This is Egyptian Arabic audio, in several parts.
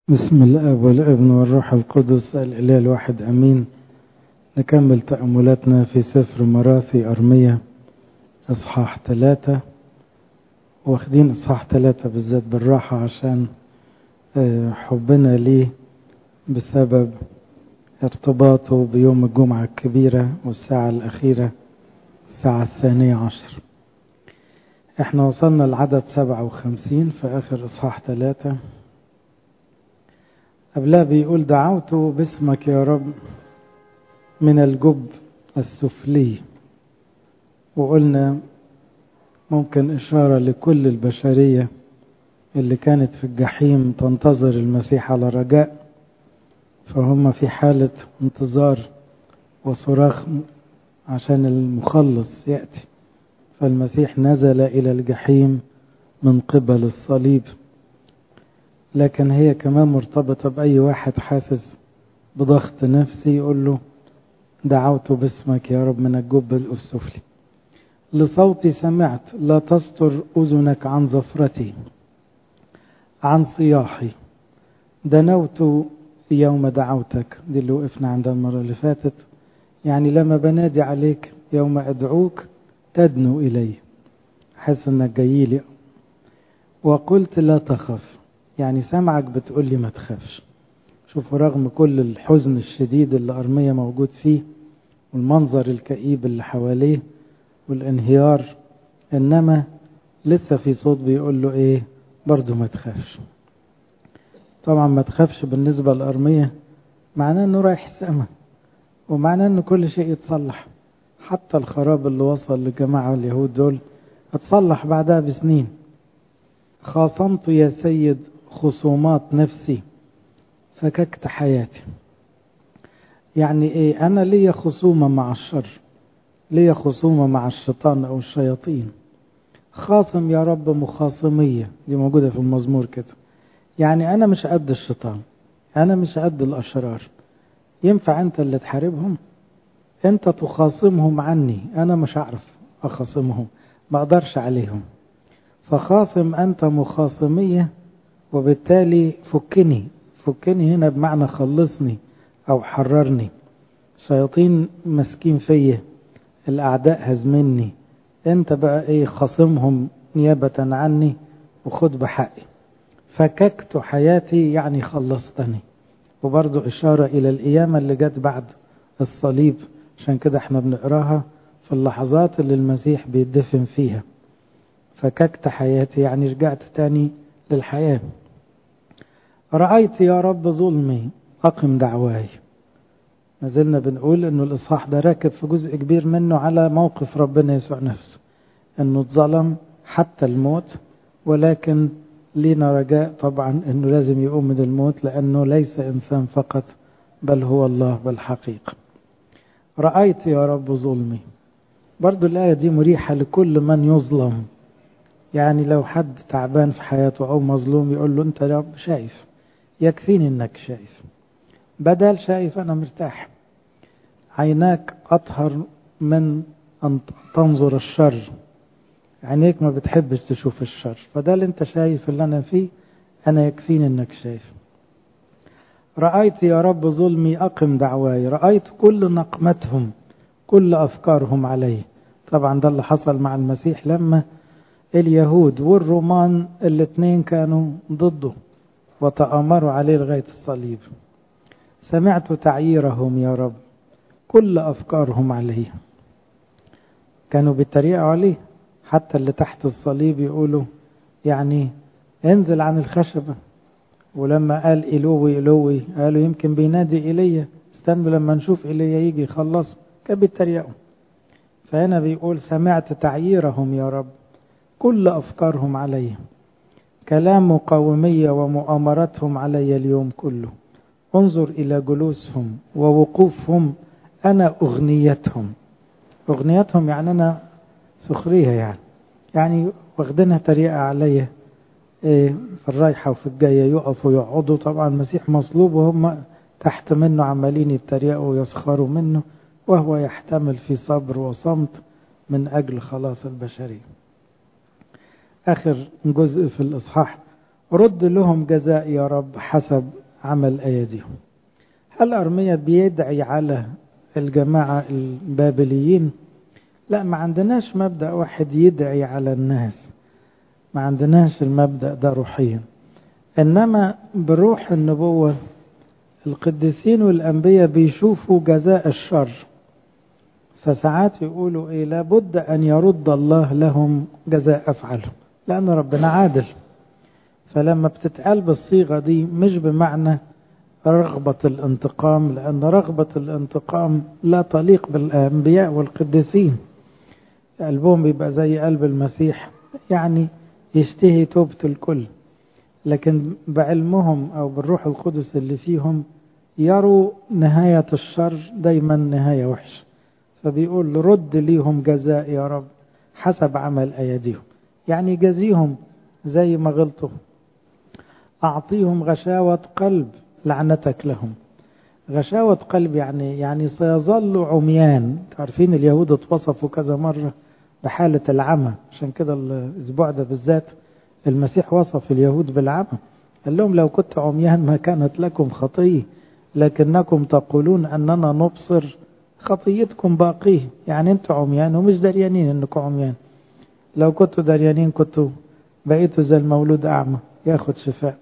بسم الاب والابن والروح القدس الاله الواحد امين نكمل تاملاتنا في سفر مراثي ارميه اصحاح ثلاثة واخدين اصحاح ثلاثة بالذات بالراحة عشان حبنا ليه بسبب ارتباطه بيوم الجمعة الكبيرة والساعة الأخيرة الساعة الثانية عشر احنا وصلنا لعدد سبعة وخمسين في آخر إصحاح ثلاثة قبلها بيقول دعوت باسمك يا رب من الجب السفلي وقلنا ممكن إشارة لكل البشرية اللي كانت في الجحيم تنتظر المسيح على رجاء فهم في حالة انتظار وصراخ عشان المخلص يأتي فالمسيح نزل إلى الجحيم من قبل الصليب لكن هي كمان مرتبطة بأي واحد حاسس بضغط نفسي يقول له دعوت باسمك يا رب من الجب السفلي لصوتي سمعت لا تستر أذنك عن زفرتي عن صياحي دنوت يوم دعوتك دي اللي وقفنا عندها المرة اللي فاتت يعني لما بنادي عليك يوم أدعوك تدنو إلي حس انك جاي لي وقلت لا تخف يعني سمعك بتقول لي ما تخافش شوفوا رغم كل الحزن الشديد اللي أرمية موجود فيه والمنظر الكئيب اللي حواليه والانهيار إنما لسه في صوت بيقول له إيه برضه ما تخافش طبعا ما تخافش بالنسبة لأرمية معناه إنه رايح السما ومعناه إن كل شيء يتصلح حتى الخراب اللي وصل لجماعة اليهود دول اتصلح بعدها بسنين خاصمت يا سيد خصومات نفسي فككت حياتي يعني ايه انا ليا خصومة مع الشر ليا خصومة مع الشيطان او الشياطين خاصم يا رب مخاصمية دي موجودة في المزمور كده يعني انا مش قد الشيطان انا مش قد الاشرار ينفع انت اللي تحاربهم انت تخاصمهم عني انا مش هعرف اخاصمهم ما اقدرش عليهم فخاصم انت مخاصمية وبالتالي فكني فكني هنا بمعنى خلصني او حررني شياطين مسكين فيا الاعداء هزمني انت بقى ايه خاصمهم نيابة عني وخد بحقي فككت حياتي يعني خلصتني وبرضو اشارة الى القيامة اللي جت بعد الصليب عشان كده احنا بنقراها في اللحظات اللي المسيح بيدفن فيها فككت حياتي يعني رجعت تاني للحياة رأيت يا رب ظلمي أقم دعواي ما زلنا بنقول انه الاصحاح ده راكب في جزء كبير منه على موقف ربنا يسوع نفسه انه اتظلم حتى الموت ولكن لينا رجاء طبعا انه لازم يقوم من الموت لانه ليس انسان فقط بل هو الله بالحقيقه رأيت يا رب ظلمي برضو الآية دي مريحة لكل من يظلم يعني لو حد تعبان في حياته أو مظلوم يقول له أنت يا رب شايف يكفيني أنك شايف بدل شايف أنا مرتاح عيناك أطهر من أن تنظر الشر عينيك ما بتحبش تشوف الشر فده اللي أنت شايف اللي أنا فيه أنا يكفيني أنك شايف رأيت يا رب ظلمي أقم دعواي رأيت كل نقمتهم كل أفكارهم عليه طبعا ده اللي حصل مع المسيح لما اليهود والرومان الاثنين كانوا ضده وتآمروا عليه لغاية الصليب سمعت تعييرهم يا رب كل أفكارهم عليه كانوا بيتريقوا عليه حتى اللي تحت الصليب يقولوا يعني انزل عن الخشبة ولما قال إلوي إلوي قالوا يمكن بينادي إيليا استنوا لما نشوف إيليا يجي يخلص كان بيتريقوا فهنا بيقول سمعت تعييرهم يا رب كل أفكارهم علي كلام مقاومية ومؤامرتهم علي اليوم كله انظر إلى جلوسهم ووقوفهم أنا أغنيتهم أغنيتهم يعني أنا سخرية يعني يعني واخدينها تريقة عليا في الرايحة وفي الجاية يقفوا يقعدوا طبعا المسيح مصلوب وهم تحت منه عمالين يتريقوا ويسخروا منه وهو يحتمل في صبر وصمت من أجل خلاص البشرية آخر جزء في الإصحاح رد لهم جزاء يا رب حسب عمل أيديهم هل أرميا بيدعي على الجماعة البابليين لا ما عندناش مبدأ واحد يدعي على الناس ما عندناش المبدأ ده روحيا إنما بروح النبوة القديسين والأنبياء بيشوفوا جزاء الشر فساعات يقولوا إيه لابد أن يرد الله لهم جزاء أفعالهم لأن ربنا عادل فلما بتتقال بالصيغة دي مش بمعنى رغبة الانتقام لأن رغبة الانتقام لا تليق بالأنبياء والقديسين قلبهم بيبقى زي قلب المسيح يعني يشتهي توبة الكل لكن بعلمهم أو بالروح القدس اللي فيهم يروا نهاية الشر دايما نهاية وحشة فبيقول رد ليهم جزاء يا رب حسب عمل أيديهم يعني جزيهم زي ما غلطوا أعطيهم غشاوة قلب لعنتك لهم غشاوة قلب يعني يعني سيظل عميان تعرفين اليهود اتوصفوا كذا مرة بحالة العمى عشان كده الأسبوع ده بالذات المسيح وصف اليهود بالعمى قال لهم لو كنت عميان ما كانت لكم خطية لكنكم تقولون أننا نبصر خطيتكم باقيه يعني انتوا عميان ومش دريانين انكم عميان لو كنتوا دريانين كنتوا بقيتوا زي المولود أعمى ياخد شفاء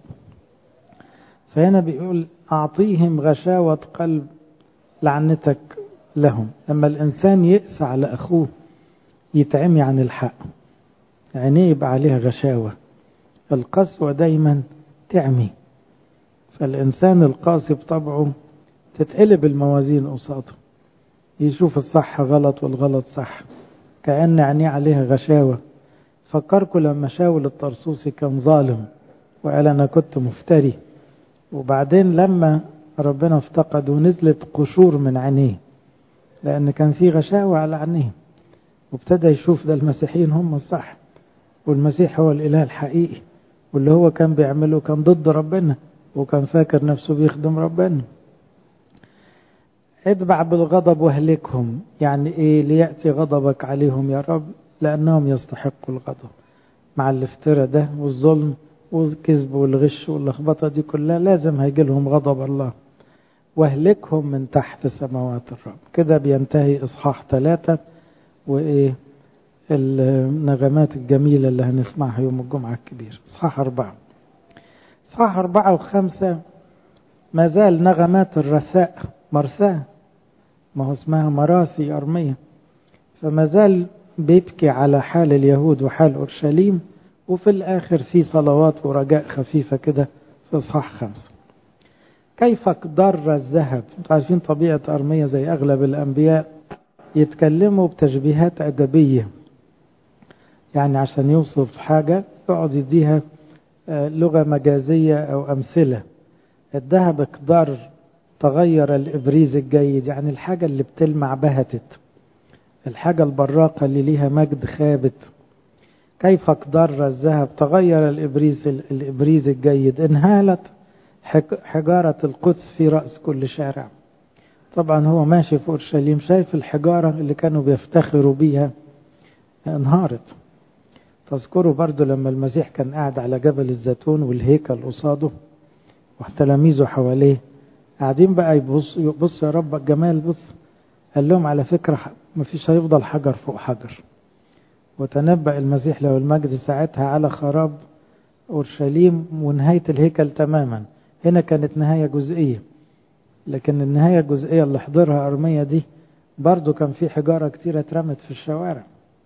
فهنا بيقول أعطيهم غشاوة قلب لعنتك لهم لما الإنسان يقسى على أخوه يتعمي عن الحق عينيه يبقى عليها غشاوة القسوة دايما تعمي فالإنسان القاسي بطبعه تتقلب الموازين قصاده يشوف الصح غلط والغلط صح كأن عينيه عليها غشاوة فكركم لما شاول الطرسوسي كان ظالم وقال أنا كنت مفتري وبعدين لما ربنا افتقد ونزلت قشور من عينيه لأن كان في غشاوة على عينيه وابتدى يشوف ده المسيحيين هم الصح والمسيح هو الإله الحقيقي واللي هو كان بيعمله كان ضد ربنا وكان فاكر نفسه بيخدم ربنا اتبع بالغضب واهلكهم يعني ايه ليأتي غضبك عليهم يا رب لأنهم يستحقوا الغضب مع الافتراء ده والظلم والكذب والغش واللخبطة دي كلها لازم هيجي لهم غضب الله واهلكهم من تحت سماوات الرب كده بينتهي إصحاح ثلاثة وإيه النغمات الجميلة اللي هنسمعها يوم الجمعة الكبير إصحاح أربعة إصحاح أربعة وخمسة ما زال نغمات الرثاء مرثاة ما هو اسمها مراسي أرمية فما زال بيبكي على حال اليهود وحال أورشليم وفي الآخر في صلوات ورجاء خفيفة كده في إصحاح خمسة كيف ضر الذهب انتوا عارفين طبيعة أرمية زي أغلب الأنبياء يتكلموا بتشبيهات أدبية يعني عشان يوصف حاجة يقعد يديها لغة مجازية أو أمثلة الذهب اقدار تغير الإبريز الجيد يعني الحاجة اللي بتلمع بهتت الحاجة البراقة اللي ليها مجد خابت كيف اقدر الذهب تغير الإبريز, الإبريز الجيد انهالت حجارة القدس في رأس كل شارع طبعا هو ماشي في أورشليم شايف الحجارة اللي كانوا بيفتخروا بيها انهارت تذكروا برضو لما المسيح كان قاعد على جبل الزيتون والهيكل قصاده وتلاميذه حواليه قاعدين بقى يبص يبص يا رب الجمال بص قال لهم على فكرة مفيش هيفضل حجر فوق حجر وتنبأ المسيح له المجد ساعتها على خراب أورشليم ونهاية الهيكل تماما هنا كانت نهاية جزئية لكن النهاية الجزئية اللي حضرها أرمية دي برضو كان في حجارة كتيرة اترمت في الشوارع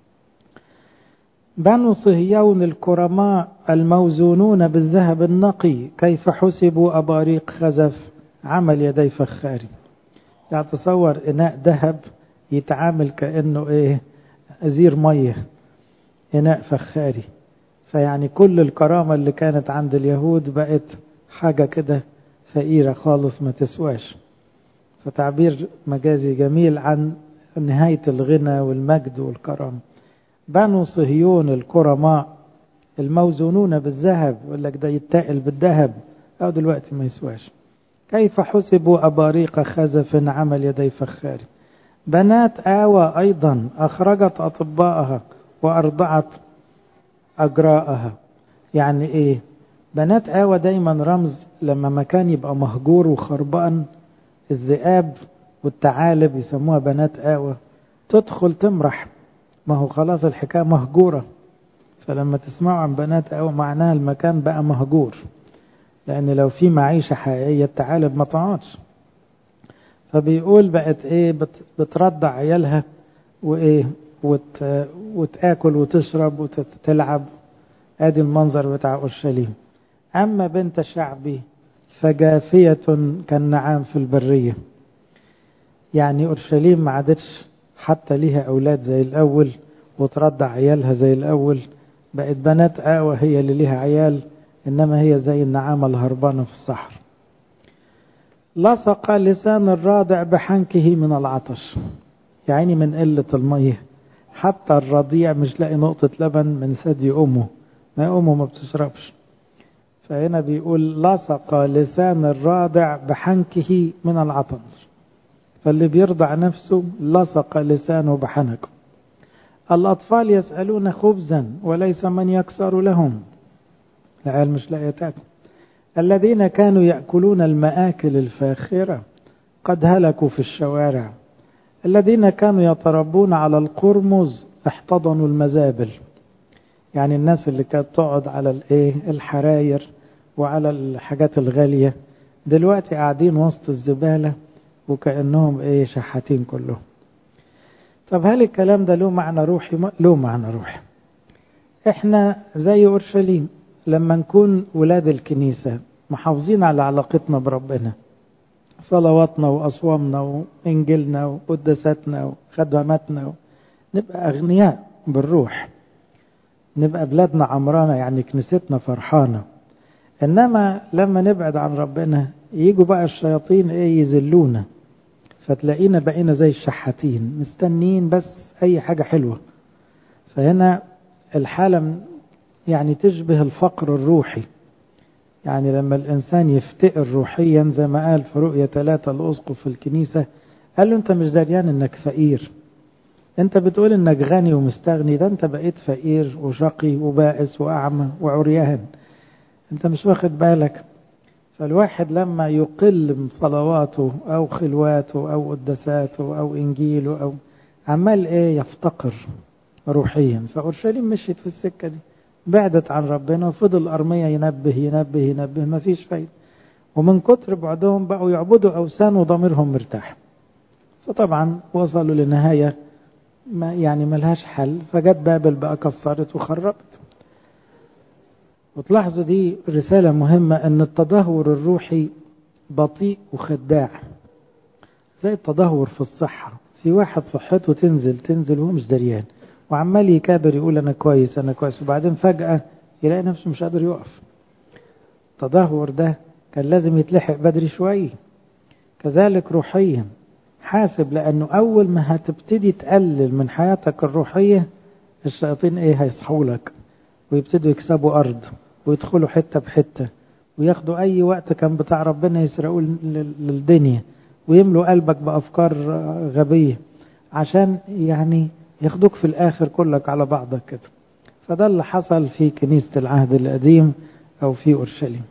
بنو صهيون الكرماء الموزونون بالذهب النقي كيف حسبوا أباريق خزف عمل يدي فخاري يعني تصور إناء ذهب يتعامل كأنه إيه أزير مية إناء فخاري فيعني كل الكرامة اللي كانت عند اليهود بقت حاجة كده فقيرة خالص ما تسواش فتعبير مجازي جميل عن نهاية الغنى والمجد والكرامة بنو صهيون الكرماء الموزونون بالذهب يقول لك ده يتقل بالذهب أو دلوقتي ما يسواش كيف حسبوا أباريق خزف عمل يدي فخاري بنات آوى أيضا أخرجت أطباءها وأرضعت أجراءها يعني إيه بنات آوى دايما رمز لما مكان يبقى مهجور وخربان الذئاب والثعالب يسموها بنات آوى تدخل تمرح ما هو خلاص الحكاية مهجورة فلما تسمعوا عن بنات آوى معناها المكان بقى مهجور لأن لو في معيشة حقيقية الثعالب ما تقعدش فبيقول بقت ايه بترضع عيالها وايه وت... وتاكل وتشرب وتلعب ادي المنظر بتاع اورشليم اما بنت شعبي فجافية كالنعام في البرية يعني اورشليم ما عادتش حتى ليها اولاد زي الاول وترضع عيالها زي الاول بقت بنات آوى هي اللي ليها عيال انما هي زي النعامة الهربانة في الصحر لصق لسان الراضع بحنكه من العطش يعني من قلة المية حتى الرضيع مش لاقي نقطة لبن من ثدي أمه ما أمه ما بتشربش فهنا بيقول لصق لسان الراضع بحنكه من العطش فاللي بيرضع نفسه لصق لسانه بحنكه الأطفال يسألون خبزا وليس من يكسر لهم العيال مش لاقية تاكل الذين كانوا يأكلون المآكل الفاخرة قد هلكوا في الشوارع الذين كانوا يتربون على القرمز احتضنوا المزابل يعني الناس اللي كانت تقعد على الايه الحراير وعلى الحاجات الغالية دلوقتي قاعدين وسط الزبالة وكأنهم ايه شحاتين كلهم طب هل الكلام ده له معنى روحي له معنى روحي احنا زي اورشليم لما نكون ولاد الكنيسة محافظين على علاقتنا بربنا صلواتنا وأصوامنا وإنجيلنا وقدساتنا وخدماتنا نبقى أغنياء بالروح نبقى بلادنا عمرانة يعني كنيستنا فرحانة إنما لما نبعد عن ربنا يجوا بقى الشياطين إيه يذلونا فتلاقينا بقينا زي الشحاتين مستنين بس أي حاجة حلوة فهنا الحالة يعني تشبه الفقر الروحي يعني لما الإنسان يفتقر روحيا زي ما قال في رؤية ثلاثة الأسقف في الكنيسة قال له أنت مش دريان إنك فقير أنت بتقول إنك غني ومستغني ده أنت بقيت فقير وشقي وبائس وأعمى وعريان أنت مش واخد بالك فالواحد لما يقل من صلواته أو خلواته أو قدساته أو إنجيله أو عمال إيه يفتقر روحيا فأورشليم مشيت في السكة دي بعدت عن ربنا وفضل أرمية ينبه ينبه ينبه ما فيش فايدة ومن كتر بعدهم بقوا يعبدوا أوثان وضميرهم مرتاح فطبعا وصلوا لنهاية ما يعني ملهاش حل فجت بابل بقى كسرت وخربت وتلاحظوا دي رسالة مهمة أن التدهور الروحي بطيء وخداع زي التدهور في الصحة في واحد صحته تنزل تنزل وهو مش دريان وعمال يكابر يقول أنا كويس أنا كويس وبعدين فجأة يلاقي نفسه مش قادر يقف التدهور ده كان لازم يتلحق بدري شوية كذلك روحيا حاسب لأنه أول ما هتبتدي تقلل من حياتك الروحية الشياطين إيه هيصحوا لك ويبتدوا يكسبوا أرض ويدخلوا حتة بحتة وياخدوا أي وقت كان بتاع ربنا يسرقوه للدنيا ويملوا قلبك بأفكار غبية عشان يعني ياخدوك في الآخر كلك على بعضك كده فده اللي حصل في كنيسة العهد القديم أو في أورشليم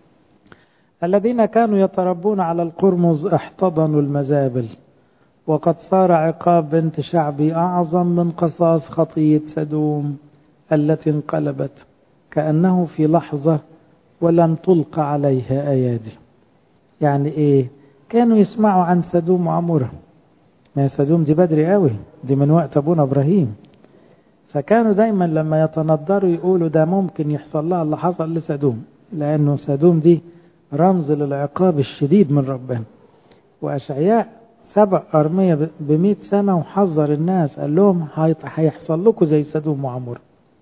الذين كانوا يتربون على القرمز احتضنوا المزابل وقد صار عقاب بنت شعبي أعظم من قصاص خطية سدوم التي انقلبت كأنه في لحظة ولم تلقى عليها أيادي يعني إيه كانوا يسمعوا عن سدوم وعمورة ما سدوم دي بدري قوي دي من وقت أبونا إبراهيم فكانوا دايما لما يتنضروا يقولوا ده ممكن يحصل لها اللي حصل لسدوم لأنه سدوم دي رمز للعقاب الشديد من ربنا وأشعياء سبق أرمية بمئة سنة وحذر الناس قال لهم هيحصل لكم زي سدوم وعمورة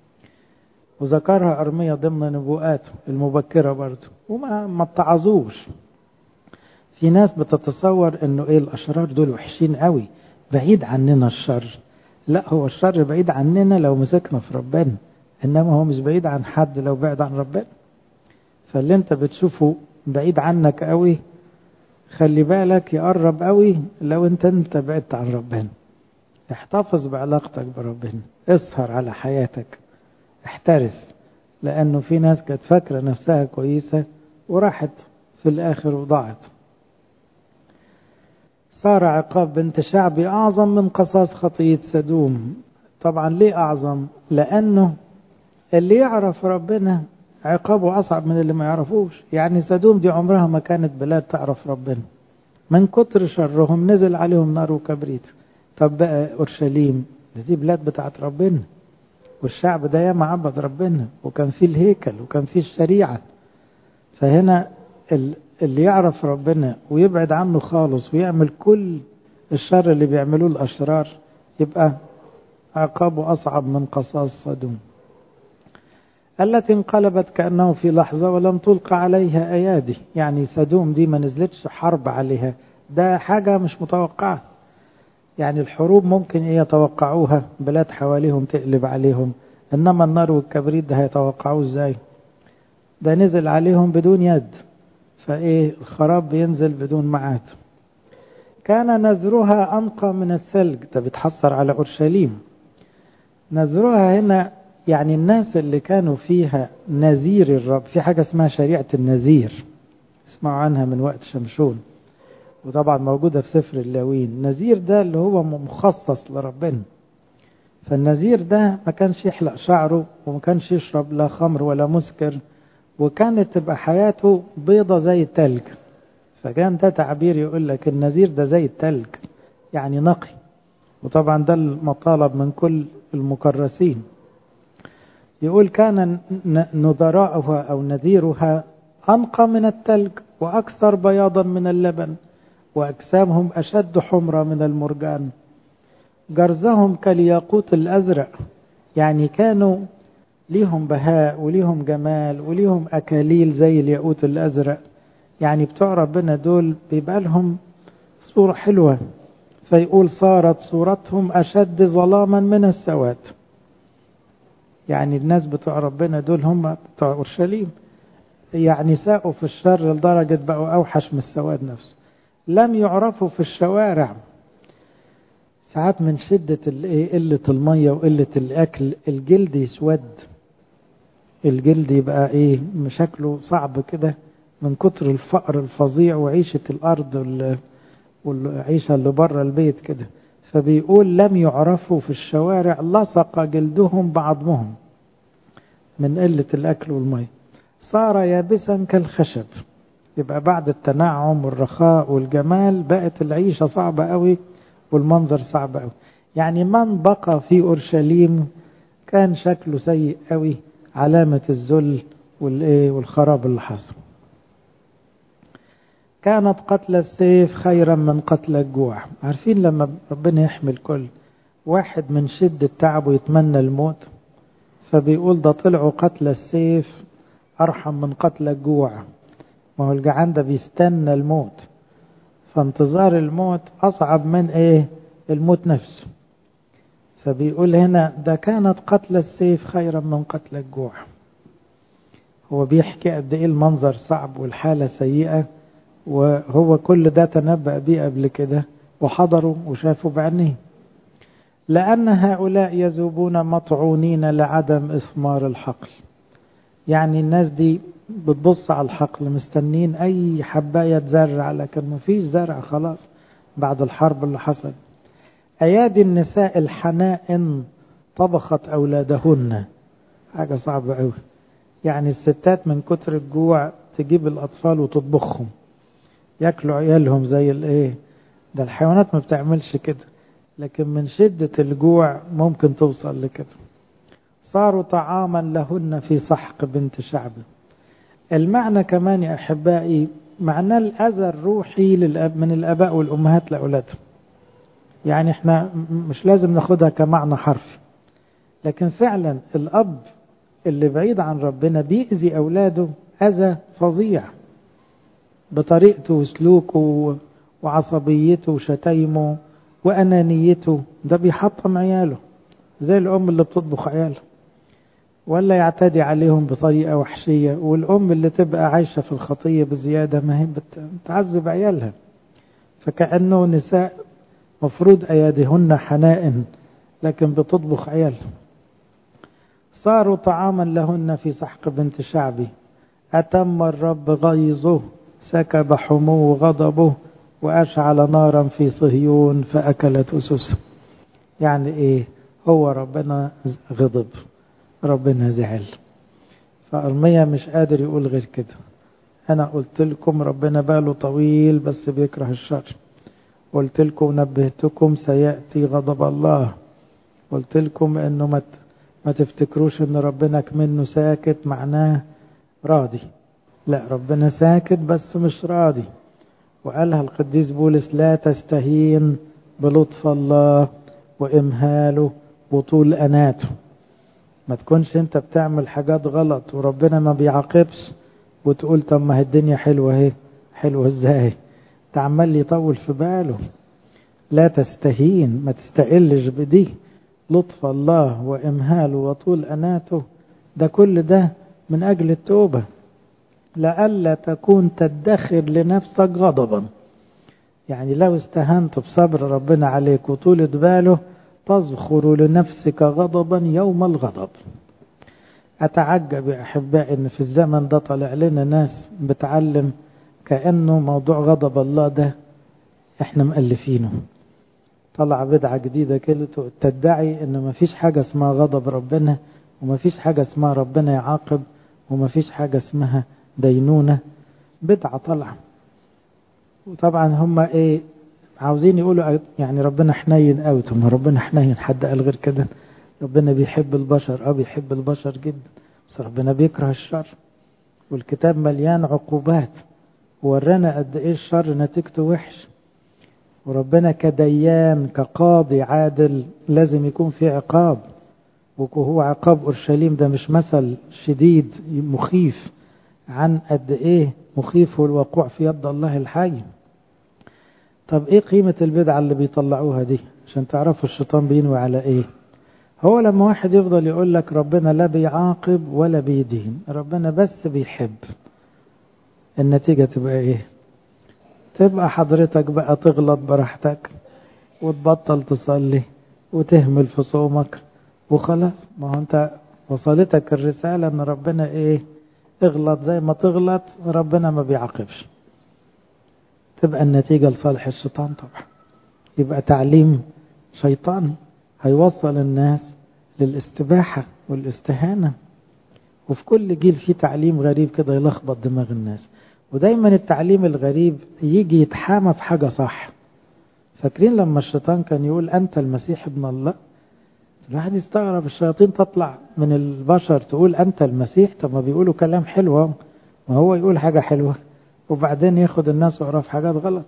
وذكرها أرمية ضمن نبوءاته المبكرة برضه وما ما اتعظوش في ناس بتتصور انه ايه الاشرار دول وحشين قوي بعيد عننا الشر لا هو الشر بعيد عننا لو مسكنا في ربنا انما هو مش بعيد عن حد لو بعد عن ربنا فاللي انت بتشوفه بعيد عنك قوي خلي بالك يقرب قوي لو انت انت بعدت عن ربنا احتفظ بعلاقتك بربنا اسهر على حياتك احترس لأنه في ناس كانت فاكرة نفسها كويسة وراحت في الآخر وضاعت صار عقاب بنت شعبي أعظم من قصاص خطية سدوم طبعا ليه أعظم لأنه اللي يعرف ربنا عقابه أصعب من اللي ما يعرفوش يعني سدوم دي عمرها ما كانت بلاد تعرف ربنا من كتر شرهم نزل عليهم نار وكبريت طب بقى أورشليم دي بلاد بتاعت ربنا والشعب ده ياما عبد ربنا وكان فيه الهيكل وكان فيه الشريعة فهنا اللي يعرف ربنا ويبعد عنه خالص ويعمل كل الشر اللي بيعملوه الأشرار يبقى عقابه أصعب من قصاص صدوم التي انقلبت كأنه في لحظة ولم تلقى عليها أيادي يعني سدوم دي ما نزلتش حرب عليها ده حاجة مش متوقعة يعني الحروب ممكن ايه يتوقعوها بلاد حواليهم تقلب عليهم انما النار والكبريت ده هيتوقعوه ازاي ده نزل عليهم بدون يد فايه الخراب بينزل بدون معاد كان نذرها انقى من الثلج ده بيتحسر على اورشليم نذرها هنا يعني الناس اللي كانوا فيها نذير الرب في حاجه اسمها شريعه النذير اسمعوا عنها من وقت شمشون وطبعا موجودة في سفر اللاوين النذير ده اللي هو مخصص لربنا فالنذير ده ما كانش يحلق شعره وما كانش يشرب لا خمر ولا مسكر وكانت تبقى حياته بيضة زي التلج فكان ده تعبير يقول لك النذير ده زي التلج يعني نقي وطبعا ده المطالب من كل المكرسين يقول كان نذراؤها أو نذيرها أنقى من التلج وأكثر بياضا من اللبن وأجسامهم أشد حمرة من المرجان جرزهم كالياقوت الأزرق يعني كانوا ليهم بهاء وليهم جمال وليهم أكاليل زي الياقوت الأزرق يعني بتوع ربنا دول بيبقى لهم صورة حلوة فيقول صارت صورتهم أشد ظلاما من السواد يعني الناس بتوع ربنا دول هم بتوع أورشليم يعني ساقوا في الشر لدرجة بقوا أوحش من السواد نفسه لم يعرفوا في الشوارع ساعات من شدة قلة المية وقلة الأكل الجلد يسود الجلد يبقى ايه شكله صعب كده من كتر الفقر الفظيع وعيشة الأرض والعيشة اللي بره البيت كده فبيقول لم يعرفوا في الشوارع لصق جلدهم بعضمهم من قلة الأكل والمية صار يابسا كالخشب يبقى بعد التنعم والرخاء والجمال بقت العيشة صعبة قوي والمنظر صعب قوي يعني من بقى في أورشليم كان شكله سيء قوي علامة الذل والإيه والخراب اللي حصل كانت قتل السيف خيرا من قتل الجوع عارفين لما ربنا يحمي الكل واحد من شدة تعبه يتمنى الموت فبيقول ده طلعوا قتل السيف أرحم من قتل الجوع ما هو الجعان ده بيستنى الموت فانتظار الموت أصعب من إيه الموت نفسه فبيقول هنا ده كانت قتل السيف خيرا من قتل الجوع هو بيحكي قد إيه المنظر صعب والحالة سيئة وهو كل ده تنبأ بيه قبل كده وحضروا وشافوا بعينيه لأن هؤلاء يذوبون مطعونين لعدم إثمار الحقل يعني الناس دي بتبص على الحقل مستنين أي حباية تزرع لكن ما فيش زرع خلاص بعد الحرب اللي حصل أيادي النساء الحنائن طبخت أولادهن حاجة صعبة قوي يعني الستات من كتر الجوع تجيب الأطفال وتطبخهم ياكلوا عيالهم زي الايه ده الحيوانات ما بتعملش كده لكن من شدة الجوع ممكن توصل لكده صاروا طعاما لهن في سحق بنت شعب المعنى كمان يا أحبائي معناه الأذى الروحي للأب من الآباء والأمهات لأولادهم يعني احنا مش لازم ناخدها كمعنى حرفي لكن فعلا الأب اللي بعيد عن ربنا بيأذي أولاده أذى فظيع بطريقته وسلوكه وعصبيته وشتايمه وأنانيته ده بيحطم عياله زي الأم اللي بتطبخ عيالها ولا يعتدي عليهم بطريقة وحشية والأم اللي تبقى عايشة في الخطية بزيادة ما هي بتعذب عيالها فكأنه نساء مفروض أياديهن حنائن لكن بتطبخ عيالها صاروا طعاما لهن في سحق بنت شعبي أتم الرب غيظه سكب حمو غضبه وأشعل نارا في صهيون فأكلت أسسه يعني إيه هو ربنا غضب ربنا زعل فأرميا مش قادر يقول غير كده أنا قلت لكم ربنا باله طويل بس بيكره الشر قلت لكم نبهتكم سيأتي غضب الله قلت لكم انه ما ما تفتكروش ان ربنا كمنه ساكت معناه راضي لا ربنا ساكت بس مش راضي وقالها القديس بولس لا تستهين بلطف الله وامهاله وطول اناته ما تكونش انت بتعمل حاجات غلط وربنا ما بيعاقبش وتقول طب ما هي الدنيا حلوه اهي حلوه ازاي تعمل يطول في باله لا تستهين ما تستقلش بدي لطف الله وإمهاله وطول أناته ده كل ده من أجل التوبة لئلا تكون تدخر لنفسك غضبا يعني لو استهنت بصبر ربنا عليك وطولة باله تزخر لنفسك غضبا يوم الغضب أتعجب يا أحبائي إن في الزمن ده طلع لنا ناس بتعلم كأنه موضوع غضب الله ده إحنا مألفينه طلع بدعة جديدة كده تدعي إن مفيش حاجة اسمها غضب ربنا ومفيش حاجة اسمها ربنا يعاقب ومفيش حاجة اسمها دينونة بدعة طلع وطبعا هم إيه عاوزين يقولوا يعني ربنا حنين قوي طب ربنا حنين حد قال غير كده ربنا بيحب البشر اه بيحب البشر جدا بس ربنا بيكره الشر والكتاب مليان عقوبات ورانا قد ايه الشر نتيجته وحش وربنا كديان كقاضي عادل لازم يكون في عقاب وهو عقاب اورشليم ده مش مثل شديد مخيف عن قد ايه مخيف الوقوع في يد الله الحي طب ايه قيمة البدعة اللي بيطلعوها دي عشان تعرفوا الشيطان بينوي على ايه هو لما واحد يفضل يقول لك ربنا لا بيعاقب ولا بيدين ربنا بس بيحب النتيجة تبقى ايه تبقى حضرتك بقى تغلط براحتك وتبطل تصلي وتهمل في صومك وخلاص ما هو انت وصلتك الرسالة ان ربنا ايه اغلط زي ما تغلط ربنا ما بيعاقبش تبقى النتيجة لصالح الشيطان طبعا يبقى تعليم شيطان هيوصل الناس للاستباحة والاستهانة وفي كل جيل في تعليم غريب كده يلخبط دماغ الناس ودايما التعليم الغريب يجي يتحامى في حاجة صح فاكرين لما الشيطان كان يقول أنت المسيح ابن الله الواحد يستغرب الشياطين تطلع من البشر تقول أنت المسيح طب ما بيقولوا كلام حلو ما هو يقول حاجة حلوة وبعدين ياخد الناس ويقرا في حاجات غلط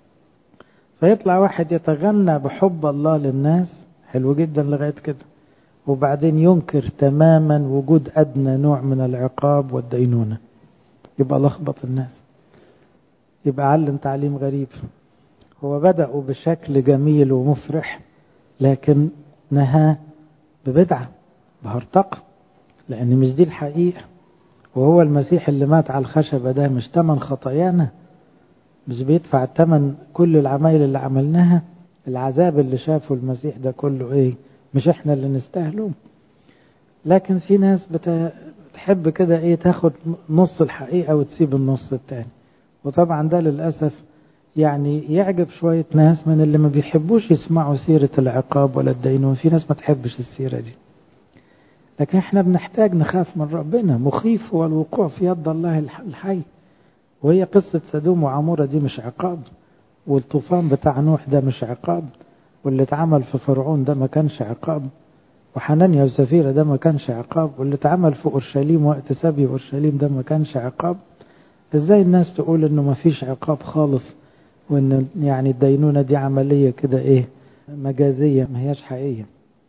فيطلع واحد يتغنى بحب الله للناس حلو جدا لغاية كده وبعدين ينكر تماما وجود أدنى نوع من العقاب والدينونة يبقى لخبط الناس يبقى علم تعليم غريب هو بدأوا بشكل جميل ومفرح لكن نهى ببدعة بهرطقة لأن مش دي الحقيقة وهو المسيح اللي مات على الخشبة ده مش تمن خطايانا مش بيدفع التمن كل العمايل اللي عملناها العذاب اللي شافه المسيح ده كله ايه مش احنا اللي نستاهله لكن في ناس بتحب كده ايه تاخد نص الحقيقة وتسيب النص التاني وطبعا ده للأسف يعني يعجب شوية ناس من اللي ما بيحبوش يسمعوا سيرة العقاب ولا الدينون في ناس ما تحبش السيرة دي لكن احنا بنحتاج نخاف من ربنا مخيف هو الوقوع في يد الله الحي وهي قصة سدوم وعمورة دي مش عقاب والطوفان بتاع نوح ده مش عقاب واللي اتعمل في فرعون ده ما كانش عقاب وحنانيا وسفيرة ده ما كانش عقاب واللي اتعمل في أورشليم وقت سبي أورشليم ده ما كانش عقاب ازاي الناس تقول انه ما فيش عقاب خالص وان يعني الدينونة دي عملية كده ايه مجازية ما هياش حقيقية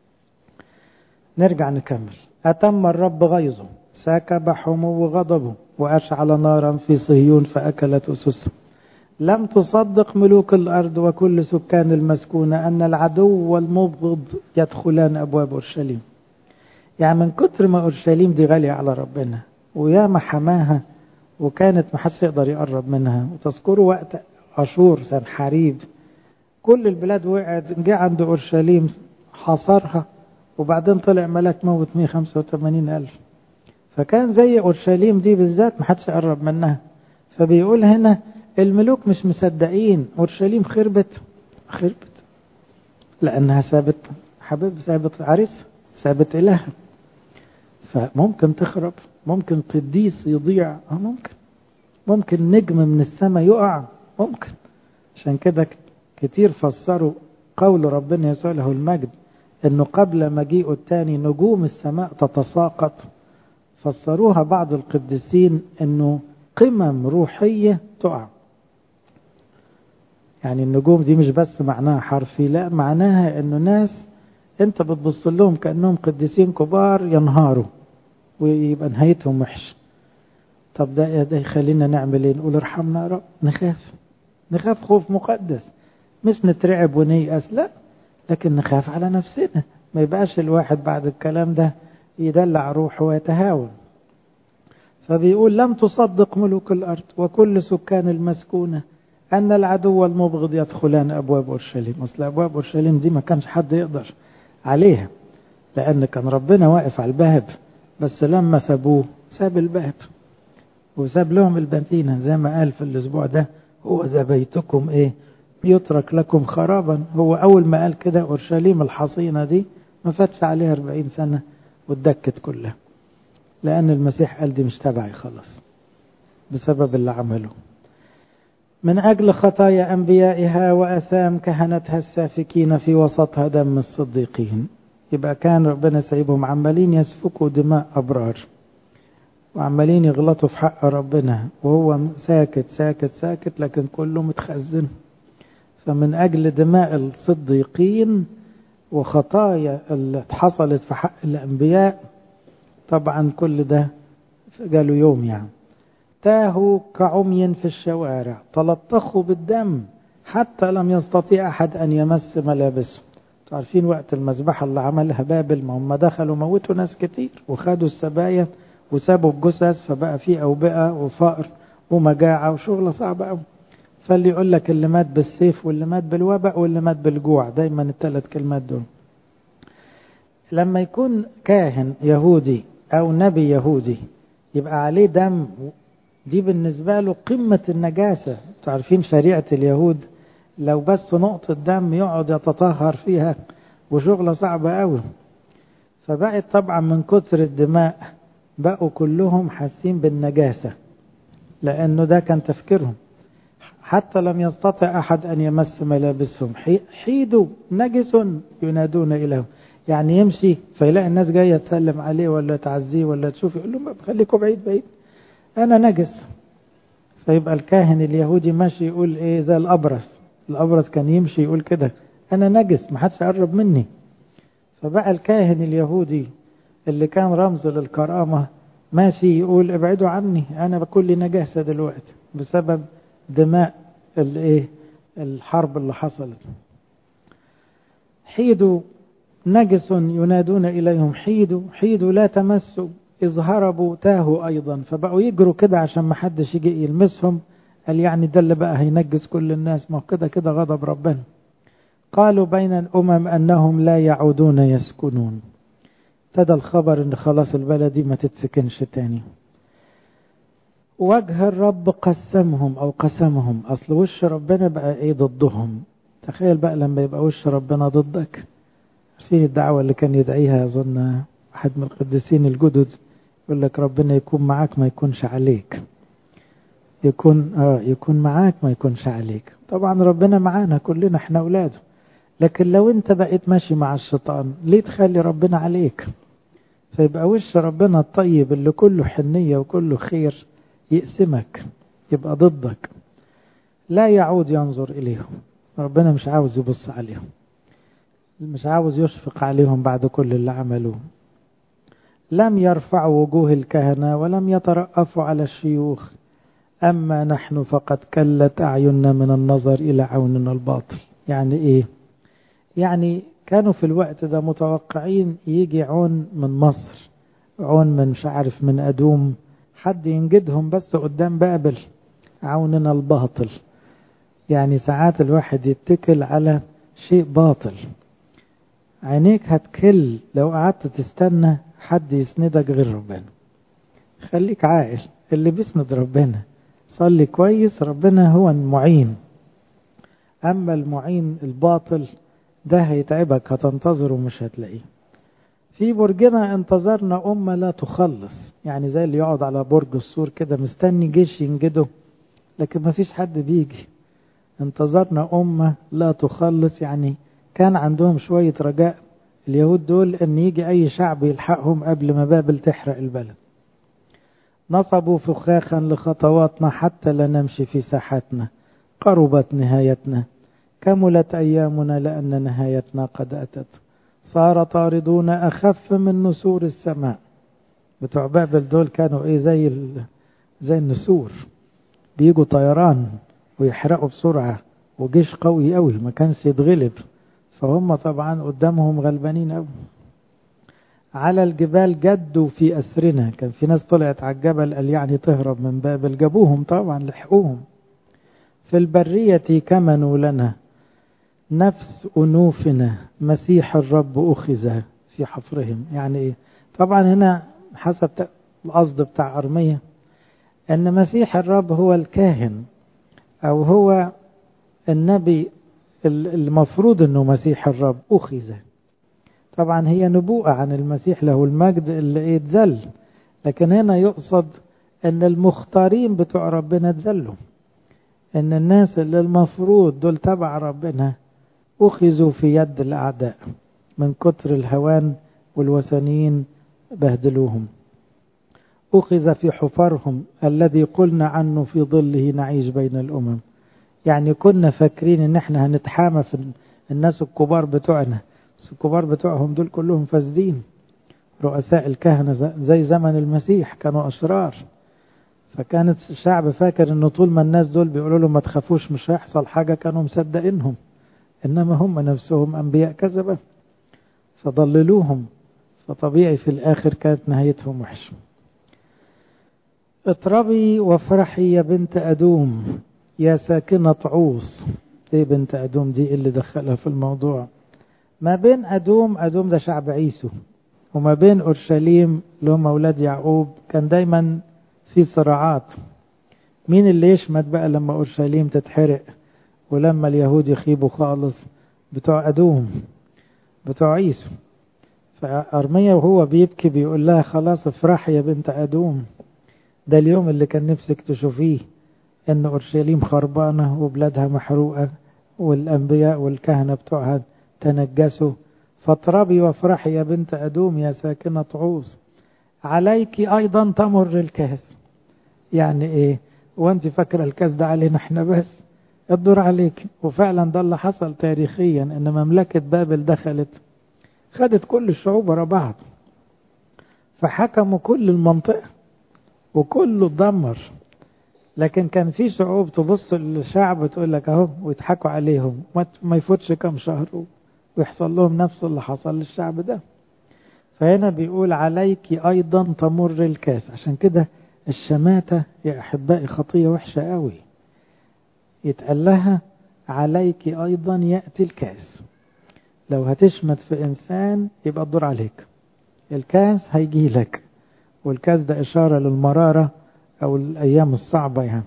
نرجع نكمل أتم الرب غيظه سكب حمو غضبه وأشعل نارا في صهيون فأكلت أسسه لم تصدق ملوك الأرض وكل سكان المسكونة أن العدو والمبغض يدخلان أبواب أورشليم يعني من كتر ما أورشليم دي غالية على ربنا وياما حماها وكانت ما حدش يقدر يقرب منها وتذكروا وقت أشور سنحاريب كل البلاد وقعت جه عند أورشليم حاصرها وبعدين طلع ملاك موت 185 ألف فكان زي أورشليم دي بالذات محدش قرب منها فبيقول هنا الملوك مش مصدقين أورشليم خربت خربت لأنها سابت حبيب سابت عريس سابت إله فممكن تخرب ممكن قديس يضيع اه ممكن ممكن نجم من السماء يقع ممكن عشان كده كتير فسروا قول ربنا يسوع له المجد انه قبل مجيئه الثاني نجوم السماء تتساقط فسروها بعض القديسين انه قمم روحية تقع يعني النجوم دي مش بس معناها حرفي لا معناها انه ناس انت بتبص لهم كانهم قديسين كبار ينهاروا ويبقى نهايتهم وحش طب ده ده يخلينا نعمل ايه نقول ارحمنا يا رب نخاف نخاف خوف مقدس مش نترعب ونيأس لا لكن نخاف على نفسنا ما يبقاش الواحد بعد الكلام ده يدلع روحه ويتهاون فبيقول لم تصدق ملوك الأرض وكل سكان المسكونة أن العدو المبغض يدخلان أبواب أورشليم أصل أبواب أورشليم دي ما كانش حد يقدر عليها لأن كان ربنا واقف على الباب بس لما سابوه ساب الباب وساب لهم المدينة زي ما قال في الأسبوع ده هو ذا بيتكم إيه يترك لكم خرابا هو أول ما قال كده أورشليم الحصينة دي ما فاتش عليها 40 سنة واتدكت كلها لأن المسيح قال دي مش تبعي خلاص بسبب اللي عمله من أجل خطايا أنبيائها وأثام كهنتها السافكين في وسطها دم الصديقين يبقى كان ربنا سايبهم عمالين يسفكوا دماء أبرار وعمالين يغلطوا في حق ربنا وهو ساكت ساكت ساكت لكن كله متخزن فمن أجل دماء الصديقين وخطايا اللي حصلت في حق الأنبياء طبعا كل ده قالوا يوم يعني تاهوا كعمي في الشوارع تلطخوا بالدم حتى لم يستطيع أحد أن يمس ملابسهم عارفين وقت المذبحة اللي عملها بابل ما هم دخلوا موتوا ناس كتير وخدوا السبايا وسابوا الجثث فبقى في أوبئة وفقر ومجاعة وشغلة صعبة قوي فاللي يقول لك اللي مات بالسيف واللي مات بالوباء واللي مات بالجوع دايما الثلاث كلمات دول لما يكون كاهن يهودي أو نبي يهودي يبقى عليه دم دي بالنسبة له قمة النجاسة تعرفين شريعة اليهود لو بس نقطة دم يقعد يتطهر فيها وشغلة صعبة قوي فبقت طبعا من كتر الدماء بقوا كلهم حاسين بالنجاسة لأنه ده كان تفكيرهم حتى لم يستطع أحد أن يمس ملابسهم حيدوا نجس ينادون إليه يعني يمشي فيلاقي الناس جاية تسلم عليه ولا تعزيه ولا تشوف يقول لهم خليكم بعيد بعيد أنا نجس فيبقى الكاهن اليهودي ماشي يقول إيه زي الأبرص الأبرص كان يمشي يقول كده أنا نجس ما حدش قرب مني فبقى الكاهن اليهودي اللي كان رمز للكرامة ماشي يقول ابعدوا عني أنا بكل نجاسة دلوقتي بسبب دماء الايه الحرب اللي حصلت حيدوا نجس ينادون إليهم حيدوا حيدوا لا تمسوا إذ هربوا تاهوا أيضا فبقوا يجروا كده عشان ما حدش يجي يلمسهم قال يعني ده اللي بقى هينجس كل الناس ما كده كده غضب ربنا قالوا بين الأمم أنهم لا يعودون يسكنون ابتدى الخبر ان خلاص البلد دي ما تتسكنش تاني وجه الرب قسمهم او قسمهم اصل وش ربنا بقى ايه ضدهم تخيل بقى لما يبقى وش ربنا ضدك في الدعوة اللي كان يدعيها أظن واحد من القديسين الجدد يقول لك ربنا يكون معاك ما يكونش عليك يكون آه يكون معاك ما يكونش عليك طبعا ربنا معانا كلنا احنا اولاده لكن لو انت بقيت ماشي مع الشيطان ليه تخلي ربنا عليك فيبقى وش ربنا الطيب اللي كله حنية وكله خير يقسمك يبقى ضدك لا يعود ينظر إليهم ربنا مش عاوز يبص عليهم مش عاوز يشفق عليهم بعد كل اللي عملوه لم يرفعوا وجوه الكهنة ولم يترأفوا على الشيوخ أما نحن فقد كلت أعيننا من النظر إلى عوننا الباطل يعني إيه يعني كانوا في الوقت ده متوقعين يجي عون من مصر عون من مش عارف من أدوم حد ينجدهم بس قدام بابل عوننا الباطل يعني ساعات الواحد يتكل على شيء باطل عينيك هتكل لو قعدت تستنى حد يسندك غير ربنا خليك عاقل اللي بيسند ربنا صلي كويس ربنا هو المعين أما المعين الباطل ده هيتعبك هتنتظره ومش هتلاقيه في برجنا انتظرنا أمة لا تخلص يعني زي اللي يقعد على برج السور كده مستني جيش ينجده لكن ما فيش حد بيجي انتظرنا أمة لا تخلص يعني كان عندهم شوية رجاء اليهود دول أن يجي أي شعب يلحقهم قبل ما بابل تحرق البلد نصبوا فخاخا لخطواتنا حتى لا نمشي في ساحتنا قربت نهايتنا كملت أيامنا لأن نهايتنا قد أتت صار طاردون أخف من نسور السماء بتوع بابل دول كانوا إيه زي زي النسور بيجوا طيران ويحرقوا بسرعة وجيش قوي قوي ما كانش يتغلب فهم طبعا قدامهم غلبانين قوي على الجبال جدوا في أسرنا كان في ناس طلعت على الجبل قال يعني تهرب من بابل جابوهم طبعا لحقوهم في البرية كمنوا لنا نفس أنوفنا مسيح الرب أخذ في حفرهم يعني إيه طبعا هنا حسب القصد بتاع أرمية أن مسيح الرب هو الكاهن أو هو النبي المفروض أنه مسيح الرب أخذ طبعا هي نبوءة عن المسيح له المجد اللي اتذل لكن هنا يقصد أن المختارين بتوع ربنا اتذلوا أن الناس اللي المفروض دول تبع ربنا أخذوا في يد الأعداء من كتر الهوان والوثنيين بهدلوهم أخذ في حفرهم الذي قلنا عنه في ظله نعيش بين الأمم يعني كنا فاكرين ان احنا هنتحامى في الناس الكبار بتوعنا بس الكبار بتوعهم دول كلهم فاسدين رؤساء الكهنة زي زمن المسيح كانوا أشرار فكانت الشعب فاكر انه طول ما الناس دول بيقولوا له ما تخافوش مش هيحصل حاجة كانوا مصدقينهم انما هم نفسهم انبياء كذبة فضللوهم فطبيعي في الاخر كانت نهايتهم وحشة اطربي وافرحي يا بنت ادوم يا ساكنة عوص ايه بنت ادوم دي اللي دخلها في الموضوع ما بين ادوم ادوم ده شعب عيسو وما بين اورشليم اللي هم اولاد يعقوب كان دايما في صراعات مين اللي يشمت بقى لما اورشليم تتحرق ولما اليهود يخيبوا خالص بتوع ادوم بتوع عيسو فأرمية وهو بيبكي بيقول لها خلاص افرحي يا بنت أدوم ده اليوم اللي كان نفسك تشوفيه ان اورشليم خربانة وبلادها محروقة والانبياء والكهنة بتوعها تنجسوا فاطربي وافرحي يا بنت ادوم يا ساكنة عوص عليك ايضا تمر الكاس يعني ايه وانت فاكرة الكاس ده علينا احنا بس الدور عليك وفعلا ده اللي حصل تاريخيا ان مملكة بابل دخلت خدت كل الشعوب ورا بعض فحكموا كل المنطقة وكله اتدمر لكن كان في شعوب تبص للشعب تقول لك اهو ويضحكوا عليهم ما يفوتش كم شهر ويحصل لهم نفس اللي حصل للشعب ده فهنا بيقول عليك ايضا تمر الكاس عشان كده الشماتة يا احبائي خطية وحشة قوي يتقال لها عليك ايضا يأتي الكاس لو هتشمت في انسان يبقى الدور عليك الكاس هيجي لك والكاس ده اشارة للمرارة أو الأيام الصعبة يعني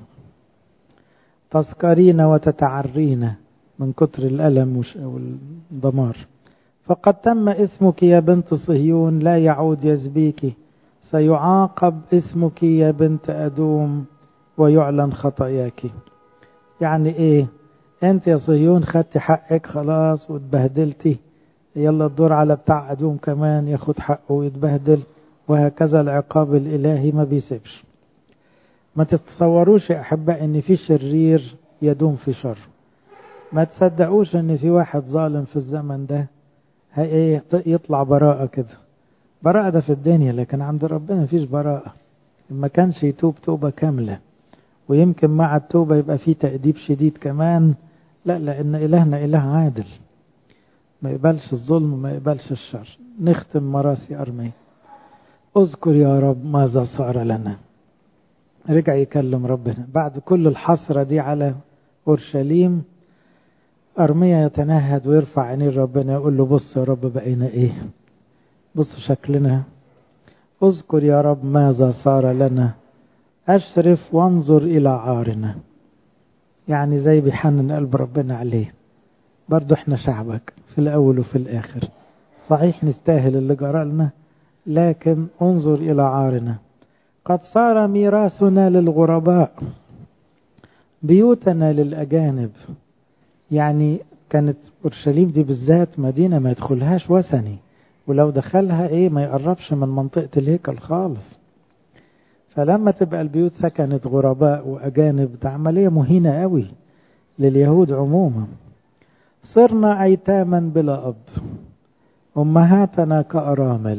تسكرين وتتعرين من كتر الألم والدمار فقد تم اسمك يا بنت صهيون لا يعود يزبيك سيعاقب اسمك يا بنت أدوم ويعلن خطاياك يعني ايه انت يا صهيون خدت حقك خلاص واتبهدلتي يلا الدور على بتاع أدوم كمان ياخد حقه ويتبهدل وهكذا العقاب الإلهي ما بيسيبش ما تتصوروش يا أحباء إن في شرير يدوم في شر ما تصدقوش إن في واحد ظالم في الزمن ده هي يطلع براءة كده براءة ده في الدنيا لكن عند ربنا مفيش براءة ما كانش يتوب توبة كاملة ويمكن مع التوبة يبقى في تأديب شديد كمان لا لأن إلهنا إله عادل ما يقبلش الظلم ما يقبلش الشر نختم مراسي أرمي اذكر يا رب ماذا صار لنا رجع يكلم ربنا بعد كل الحسرة دي على أورشليم أرميا يتنهد ويرفع عينيه ربنا يقول له بص يا رب بقينا إيه بص شكلنا اذكر يا رب ماذا صار لنا أشرف وانظر إلى عارنا يعني زي بيحنن قلب ربنا عليه برضو احنا شعبك في الأول وفي الآخر صحيح نستاهل اللي جرى لنا لكن انظر إلى عارنا قد صار ميراثنا للغرباء بيوتنا للأجانب يعني كانت أورشليم دي بالذات مدينة ما يدخلهاش وثني ولو دخلها ايه ما يقربش من منطقة الهيكل خالص فلما تبقى البيوت سكنت غرباء وأجانب ده عملية مهينة قوي لليهود عموما صرنا أيتاما بلا أب أمهاتنا كأرامل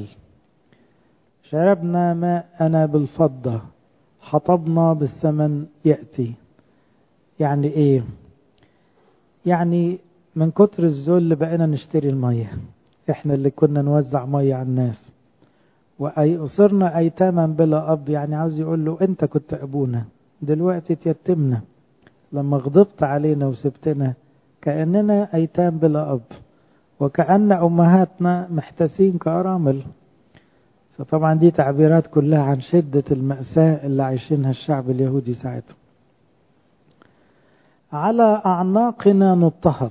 شربنا ماءنا بالفضة حطبنا بالثمن يأتي يعني إيه يعني من كتر الذل بقينا نشتري المية احنا اللي كنا نوزع مية على الناس وصرنا أيتاما بلا أب يعني عاوز يقول له أنت كنت أبونا دلوقتي تيتمنا لما غضبت علينا وسبتنا كأننا أيتام بلا أب وكأن أمهاتنا محتسين كأرامل فطبعا دي تعبيرات كلها عن شدة المأساة اللي عايشينها الشعب اليهودي ساعتها على أعناقنا نضطهد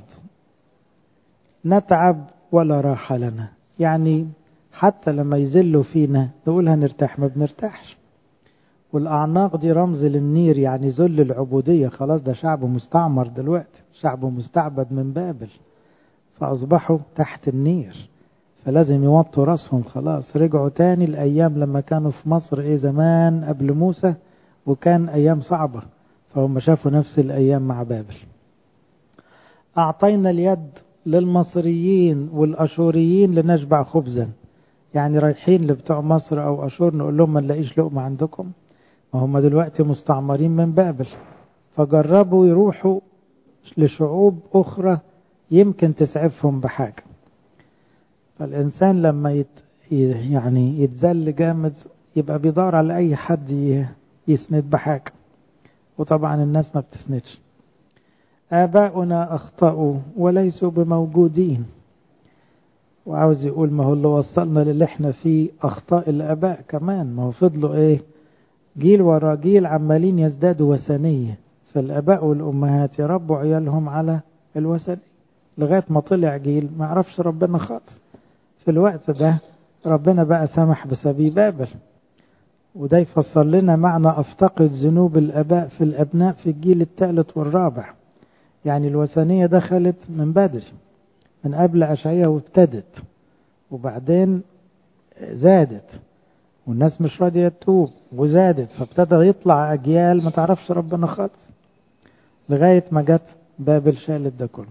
نتعب ولا راحة لنا يعني حتى لما يزلوا فينا نقول هنرتاح ما بنرتاحش والأعناق دي رمز للنير يعني ذل العبودية خلاص ده شعب مستعمر دلوقتي شعب مستعبد من بابل فأصبحوا تحت النير فلازم يوطوا راسهم خلاص رجعوا تاني الأيام لما كانوا في مصر إيه زمان قبل موسى وكان أيام صعبة فهم شافوا نفس الأيام مع بابل أعطينا اليد للمصريين والأشوريين لنشبع خبزا يعني رايحين لبتوع مصر أو أشور نقول لهم ما نلاقيش لقمة عندكم ما هم دلوقتي مستعمرين من بابل فجربوا يروحوا لشعوب أخرى يمكن تسعفهم بحاجة فالإنسان لما يت يعني يتذل جامد يبقى بيدور على أي حد يسند بحاجة وطبعا الناس ما بتسندش آباؤنا أخطأوا وليسوا بموجودين وعاوز يقول ما هو اللي وصلنا للي احنا فيه أخطاء الآباء كمان ما هو فضلوا إيه جيل ورا جيل عمالين يزدادوا وثنية فالآباء والأمهات يربوا عيالهم على الوثنية لغاية ما طلع جيل ما يعرفش ربنا خالص في الوقت ده ربنا بقى سمح بسبي بابل وده يفسر لنا معنى أفتقد ذنوب الآباء في الأبناء في الجيل الثالث والرابع يعني الوثنية دخلت من بدري من قبل أشعية وابتدت وبعدين زادت والناس مش راضية تتوب وزادت فابتدى يطلع أجيال ما تعرفش ربنا خالص لغاية ما جت بابل شالت ده كله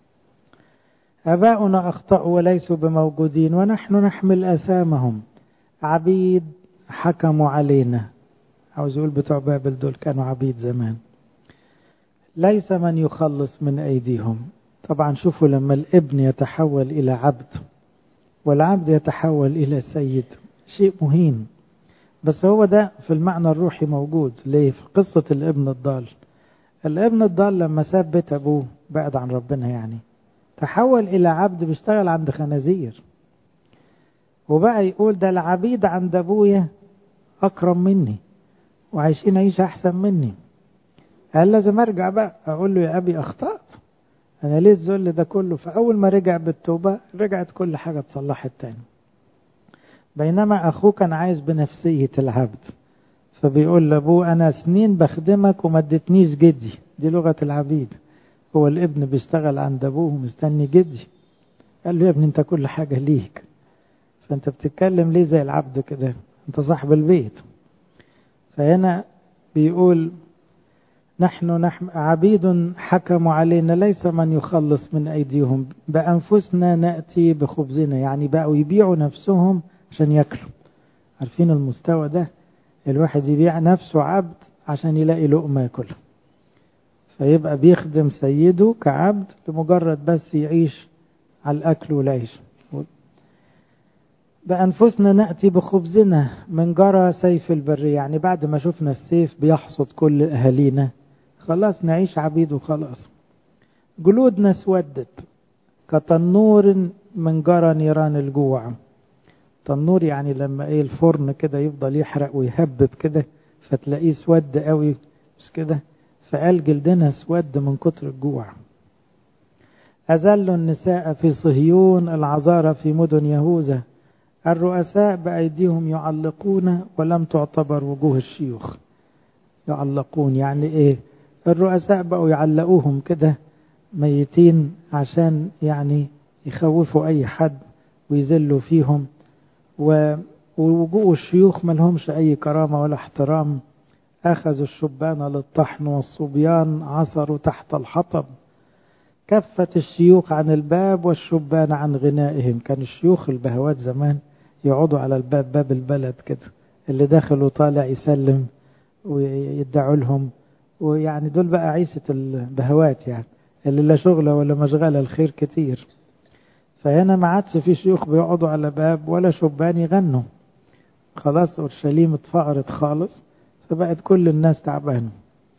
آباؤنا أخطأوا وليسوا بموجودين ونحن نحمل آثامهم عبيد حكموا علينا عاوز يقول بتوع بابل دول كانوا عبيد زمان ليس من يخلص من أيديهم طبعا شوفوا لما الابن يتحول إلى عبد والعبد يتحول إلى سيد شيء مهين بس هو ده في المعنى الروحي موجود ليه في قصة الابن الضال الابن الضال لما ساب بيت أبوه بعد عن ربنا يعني تحول إلى عبد بيشتغل عند خنازير وبقى يقول ده العبيد عند أبويا أكرم مني وعايشين عيشة أحسن مني قال لازم أرجع بقى أقول له يا أبي أخطأت أنا ليه الذل ده كله فأول ما رجع بالتوبة رجعت كل حاجة اتصلحت تاني بينما أخوه كان عايز بنفسية العبد فبيقول لأبوه أنا سنين بخدمك وما اديتنيش جدي دي لغة العبيد هو الابن بيشتغل عند أبوه مستني جدي قال له يا ابني أنت كل حاجة ليك فأنت بتتكلم ليه زي العبد كده أنت صاحب البيت فهنا بيقول نحن نحن عبيد حكموا علينا ليس من يخلص من أيديهم بأنفسنا نأتي بخبزنا يعني بقوا يبيعوا نفسهم عشان ياكلوا عارفين المستوى ده الواحد يبيع نفسه عبد عشان يلاقي لقمة ياكلها فيبقى بيخدم سيده كعبد لمجرد بس يعيش على الأكل والعيش بأنفسنا نأتي بخبزنا من جرى سيف البرية يعني بعد ما شفنا السيف بيحصد كل أهالينا خلاص نعيش عبيد وخلاص جلودنا اسودت كتنور من جرى نيران الجوع تنور يعني لما ايه الفرن كده يفضل يحرق ويهبب كده فتلاقيه سود قوي مش كده فقال جلدنا اسود من كتر الجوع أذلوا النساء في صهيون العذارى في مدن يهوذا الرؤساء بأيديهم يعلقون ولم تعتبر وجوه الشيوخ يعلقون يعني ايه الرؤساء بقوا يعلقوهم كده ميتين عشان يعني يخوفوا اي حد ويذلوا فيهم ووجوه الشيوخ ملهمش اي كرامة ولا احترام اخذوا الشبان للطحن والصبيان عثروا تحت الحطب كفت الشيوخ عن الباب والشبان عن غنائهم كان الشيوخ البهوات زمان يقعدوا على الباب باب البلد كده اللي داخل وطالع يسلم ويدعوا لهم ويعني دول بقى عيسة البهوات يعني اللي لا شغلة ولا مشغلة الخير كتير فهنا ما عادش في شيوخ بيقعدوا على باب ولا شبان يغنوا خلاص اورشليم اتفقرت خالص فبقت كل الناس تعبانه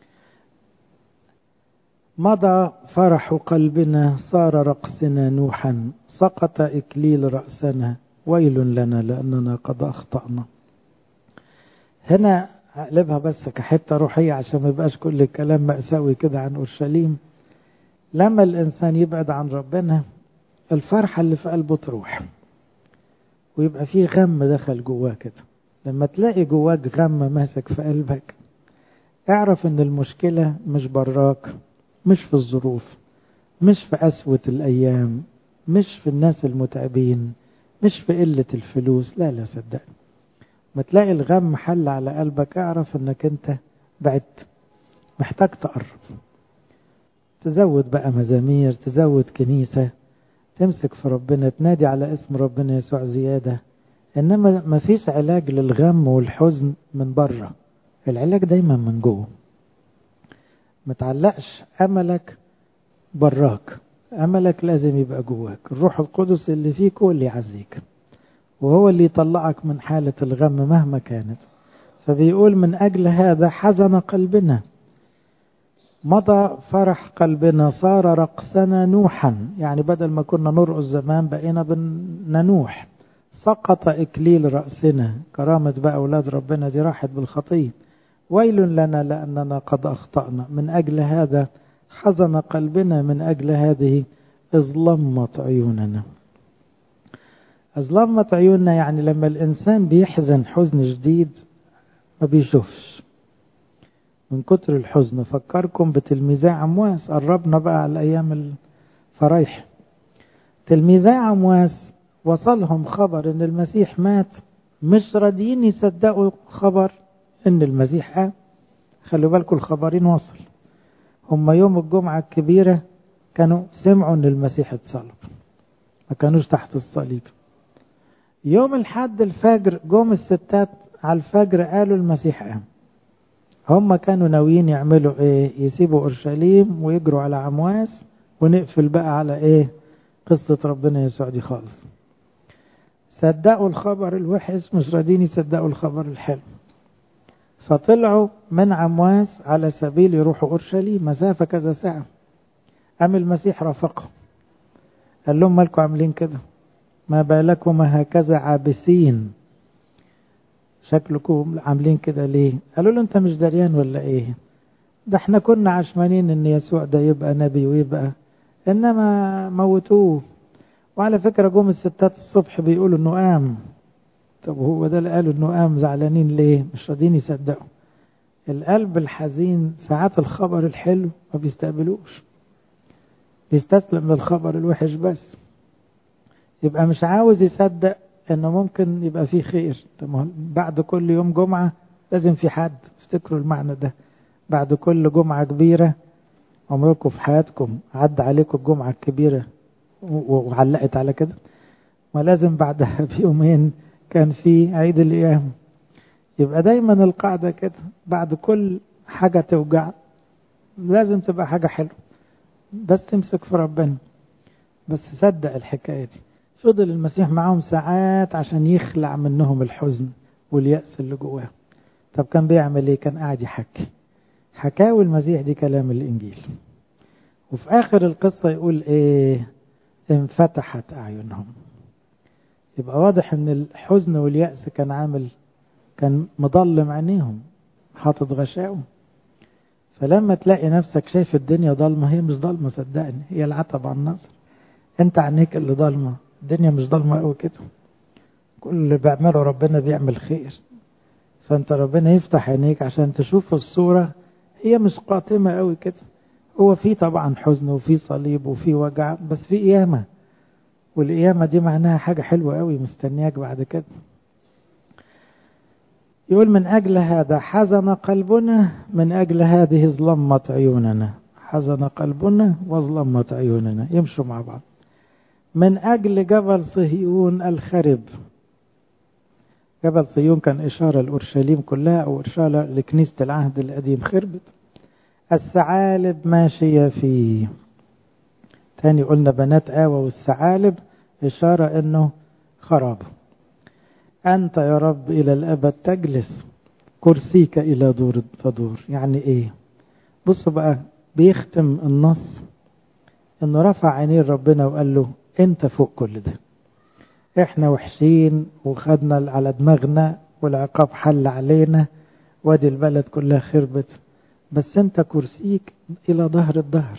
مضى فرح قلبنا صار رقصنا نوحا سقط إكليل رأسنا ويل لنا لأننا قد أخطأنا هنا أقلبها بس كحتة روحية عشان ما يبقاش كل الكلام مأساوي كده عن أورشليم لما الإنسان يبعد عن ربنا الفرحة اللي في قلبه تروح ويبقى فيه غم دخل جواه كده لما تلاقي جواك غم ماسك في قلبك اعرف ان المشكلة مش براك مش في الظروف مش في قسوة الأيام مش في الناس المتعبين مش في قلة الفلوس لا لا صدقني ما تلاقي الغم حل على قلبك اعرف انك انت بعدت محتاج تقرب تزود بقى مزامير تزود كنيسة تمسك في ربنا تنادي على اسم ربنا يسوع زيادة انما ما فيش علاج للغم والحزن من بره العلاج دايما من جوه ما تعلقش املك براك املك لازم يبقى جواك الروح القدس اللي فيك هو اللي يعزيك وهو اللي يطلعك من حالة الغم مهما كانت فبيقول من أجل هذا حزن قلبنا مضى فرح قلبنا صار رقصنا نوحا يعني بدل ما كنا نرقص زمان بقينا بننوح سقط إكليل رأسنا كرامة بقى أولاد ربنا دي راحت بالخطية ويل لنا لأننا قد أخطأنا من أجل هذا حزن قلبنا من أجل هذه اظلمت عيوننا أظلمت عيوننا يعني لما الإنسان بيحزن حزن جديد ما بيشوفش من كتر الحزن فكركم بتلميذي عمواس قربنا بقى على أيام الفرايح تلميذي عمواس وصلهم خبر إن المسيح مات مش راضيين يصدقوا خبر إن المسيح قام خلوا بالكم الخبرين وصل هم يوم الجمعة الكبيرة كانوا سمعوا إن المسيح اتصلب ما كانوش تحت الصليب يوم الحد الفجر جم الستات على الفجر قالوا المسيح قام هم كانوا ناويين يعملوا ايه يسيبوا اورشليم ويجروا على عمواس ونقفل بقى على ايه قصة ربنا يسوع دي خالص صدقوا الخبر الوحش مش راضيين يصدقوا الخبر الحلو فطلعوا من عمواس على سبيل يروحوا اورشليم مسافة كذا ساعة قام المسيح رافقهم قال لهم مالكم عاملين كده ما بالكم هكذا عابسين شكلكم عاملين كده ليه قالوا له انت مش دريان ولا ايه ده احنا كنا عشمانين ان يسوع ده يبقى نبي ويبقى انما موتوه وعلى فكرة جم الستات الصبح بيقولوا انه قام طب هو ده اللي قالوا انه قام زعلانين ليه مش راضيين يصدقوا القلب الحزين ساعات الخبر الحلو ما بيستقبلوش بيستسلم للخبر الوحش بس يبقى مش عاوز يصدق انه ممكن يبقى فيه خير طب بعد كل يوم جمعة لازم في حد افتكروا المعنى ده بعد كل جمعة كبيرة عمركم في حياتكم عدى عليكم الجمعة الكبيرة وعلقت على كده ما لازم بعدها بيومين كان في عيد القيامة يبقى دايما القاعدة كده بعد كل حاجة توجع لازم تبقى حاجة حلوة بس تمسك في ربنا بس صدق الحكاية دي فضل المسيح معاهم ساعات عشان يخلع منهم الحزن واليأس اللي جواه طب كان بيعمل ايه كان قاعد يحكي حكاوي المسيح دي كلام الانجيل وفي آخر القصة يقول إيه انفتحت أعينهم يبقى واضح ان الحزن واليأس كان عامل كان مضلم عينيهم حاطط غشاوة فلما تلاقي نفسك شايف الدنيا ضلمة هي مش ضلمة صدقني هي العتب عن النظر انت عينيك اللي ضلمة الدنيا مش ضلمة قوي كده كل اللي بيعمله ربنا بيعمل خير فانت ربنا يفتح عينيك عشان تشوف الصورة هي مش قاتمة قوي كده هو في طبعا حزن وفي صليب وفي وجع بس في قيامة والقيامة دي معناها حاجة حلوة قوي مستنياك بعد كده يقول من أجل هذا حزن قلبنا من أجل هذه ظلمت عيوننا حزن قلبنا وظلمت عيوننا يمشوا مع بعض من أجل جبل صهيون الخرب جبل صهيون كان إشارة لأورشليم كلها أو إشارة لكنيسة العهد القديم خربت الثعالب ماشية فيه تاني قلنا بنات آوى والثعالب إشارة إنه خراب أنت يا رب إلى الأبد تجلس كرسيك إلى دور فدور يعني إيه بصوا بقى بيختم النص إنه رفع عينيه ربنا وقال له أنت فوق كل ده إحنا وحشين وخدنا على دماغنا والعقاب حل علينا وادي البلد كلها خربت بس أنت كرسيك إلى ظهر الظهر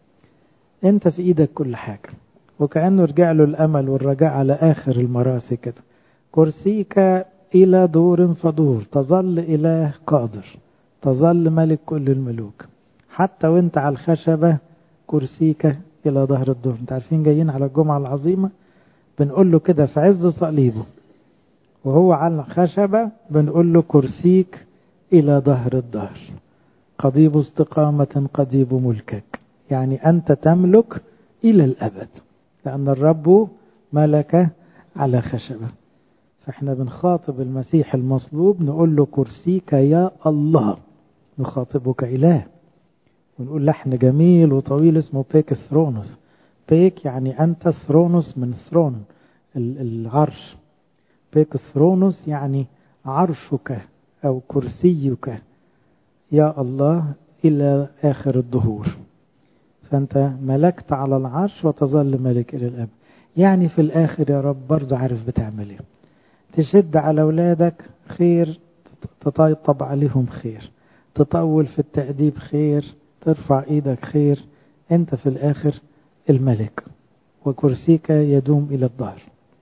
أنت في إيدك كل حاجة وكأنه رجع له الأمل والرجاء على آخر المراسي كده كرسيك إلى دور فدور تظل إله قادر تظل ملك كل الملوك حتى وانت على الخشبة كرسيك إلى ظهر الدور انت عارفين جايين على الجمعة العظيمة بنقول له كده في عز صليبه وهو على الخشبة بنقول له كرسيك إلى ظهر الظهر قضيب استقامة قضيب ملكك يعني أنت تملك إلى الأبد لأن الرب ملك على خشبة فإحنا بنخاطب المسيح المصلوب نقول له كرسيك يا الله نخاطبك إله ونقول لحن جميل وطويل اسمه بيك ثرونوس بيك يعني أنت ثرونوس من ثرون العرش بيك ثرونوس يعني عرشك أو كرسيك يا الله إلى آخر الظهور فأنت ملكت على العرش وتظل ملك إلى الأبد يعني في الآخر يا رب برضه عارف بتعمل إيه تشد على أولادك خير تطيطب عليهم خير تطول في التأديب خير ترفع إيدك خير أنت في الآخر الملك وكرسيك يدوم إلى الظهر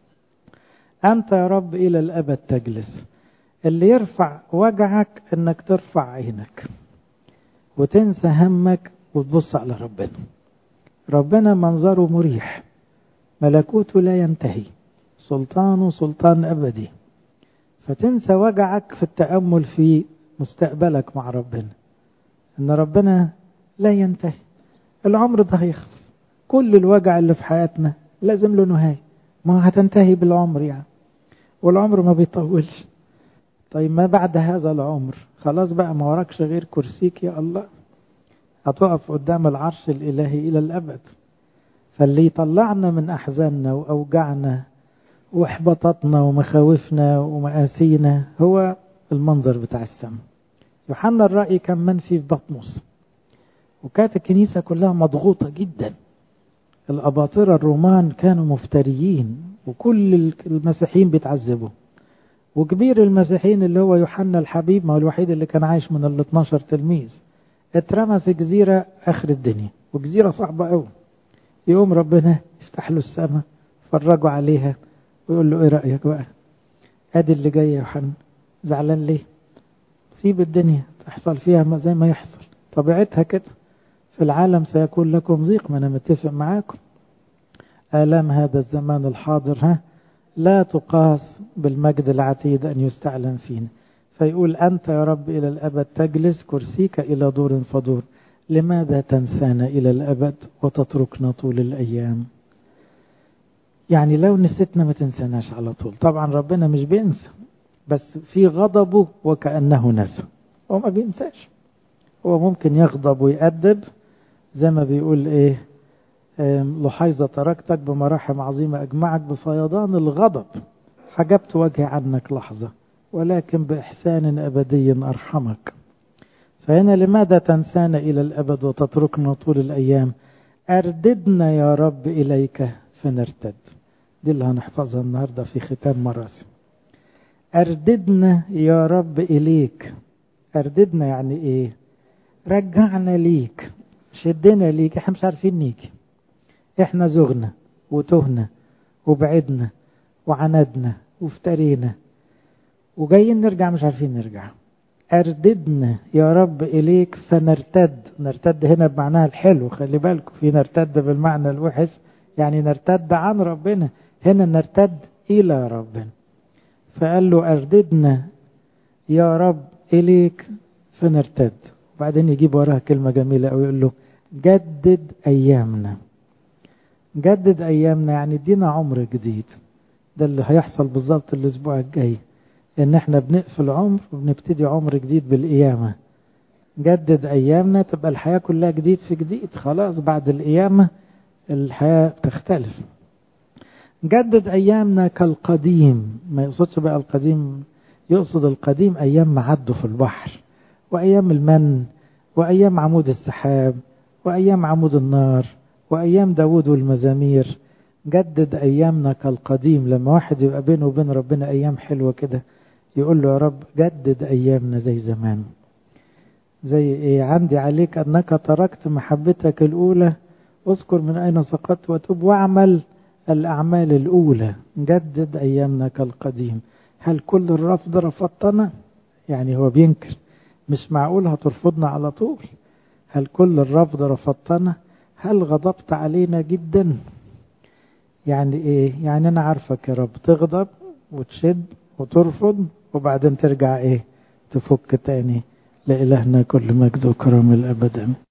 أنت يا رب إلى الأبد تجلس اللي يرفع وجعك أنك ترفع عينك وتنسى همك وتبص على ربنا ربنا منظره مريح ملكوته لا ينتهي سلطانه سلطان أبدي فتنسى وجعك في التأمل في مستقبلك مع ربنا إن ربنا لا ينتهي العمر ده هيخلص كل الوجع اللي في حياتنا لازم له نهاية ما هتنتهي بالعمر يعني والعمر ما بيطولش طيب ما بعد هذا العمر خلاص بقى ما وراكش غير كرسيك يا الله هتقف قدام العرش الإلهي إلى الأبد فاللي يطلعنا من أحزاننا وأوجعنا واحباطاتنا ومخاوفنا ومآسينا هو المنظر بتاع السماء يوحنا الرأي كان منفي في بطمس وكانت الكنيسة كلها مضغوطة جدا الأباطرة الرومان كانوا مفتريين وكل المسيحيين بيتعذبوا وكبير المسيحيين اللي هو يوحنا الحبيب ما هو الوحيد اللي كان عايش من ال 12 تلميذ اترمى في جزيرة آخر الدنيا وجزيرة صعبة قوي يقوم ربنا يفتح له السماء فرجوا عليها ويقول له ايه رأيك بقى ادي اللي جاي يا يوحنا زعلان ليه سيب الدنيا تحصل فيها زي ما يحصل طبيعتها كده في العالم سيكون لكم ضيق ما انا متفق معاكم آلام هذا الزمان الحاضر ها لا تقاس بالمجد العتيد أن يستعلن فينا فيقول أنت يا رب إلى الأبد تجلس كرسيك إلى دور فدور لماذا تنسانا إلى الأبد وتتركنا طول الأيام يعني لو نسيتنا ما تنساناش على طول طبعا ربنا مش بينسى بس في غضبه وكأنه نسى هو ما بينساش هو ممكن يغضب ويأدب زي ما بيقول ايه لحيظة تركتك بمراحم عظيمة أجمعك بفيضان الغضب حجبت وجهي عنك لحظة ولكن بإحسان أبدي أرحمك فهنا لماذا تنسانا إلى الأبد وتتركنا طول الأيام أرددنا يا رب إليك فنرتد دي اللي هنحفظها النهاردة في ختام مراسم أرددنا يا رب إليك أرددنا يعني إيه رجعنا ليك شدنا ليك احنا مش عارفين نيجي احنا زغنا وتهنا وبعدنا وعندنا وافترينا وجايين نرجع مش عارفين نرجع أرددنا يا رب إليك فنرتد نرتد هنا بمعناها الحلو خلي بالكم في نرتد بالمعنى الوحش يعني نرتد عن ربنا هنا نرتد إلى ربنا فقال له أرددنا يا رب إليك فنرتد وبعدين يجيب وراها كلمة جميلة أو يقول له جدد أيامنا جدد أيامنا يعني ادينا عمر جديد ده اللي هيحصل بالظبط الأسبوع الجاي إن إحنا بنقفل عمر وبنبتدي عمر جديد بالقيامة جدد أيامنا تبقى الحياة كلها جديد في جديد خلاص بعد القيامة الحياة تختلف جدد أيامنا كالقديم ما يقصدش بقى القديم يقصد القديم أيام ما عدوا في البحر وأيام المن وأيام عمود السحاب وأيام عمود النار وأيام داود والمزامير جدد أيامنا كالقديم لما واحد يبقى بينه وبين ربنا أيام حلوة كده يقول له يا رب جدد أيامنا زي زمان زي إيه عندي عليك أنك تركت محبتك الأولى اذكر من أين سقطت وتوب واعمل الأعمال الأولى جدد أيامنا كالقديم هل كل الرفض رفضتنا يعني هو بينكر مش معقول هترفضنا على طول هل كل الرفض رفضتنا هل غضبت علينا جدا يعني ايه يعني انا عارفك يا رب تغضب وتشد وترفض وبعدين ترجع ايه تفك تاني لإلهنا كل مجد وكرم الأبد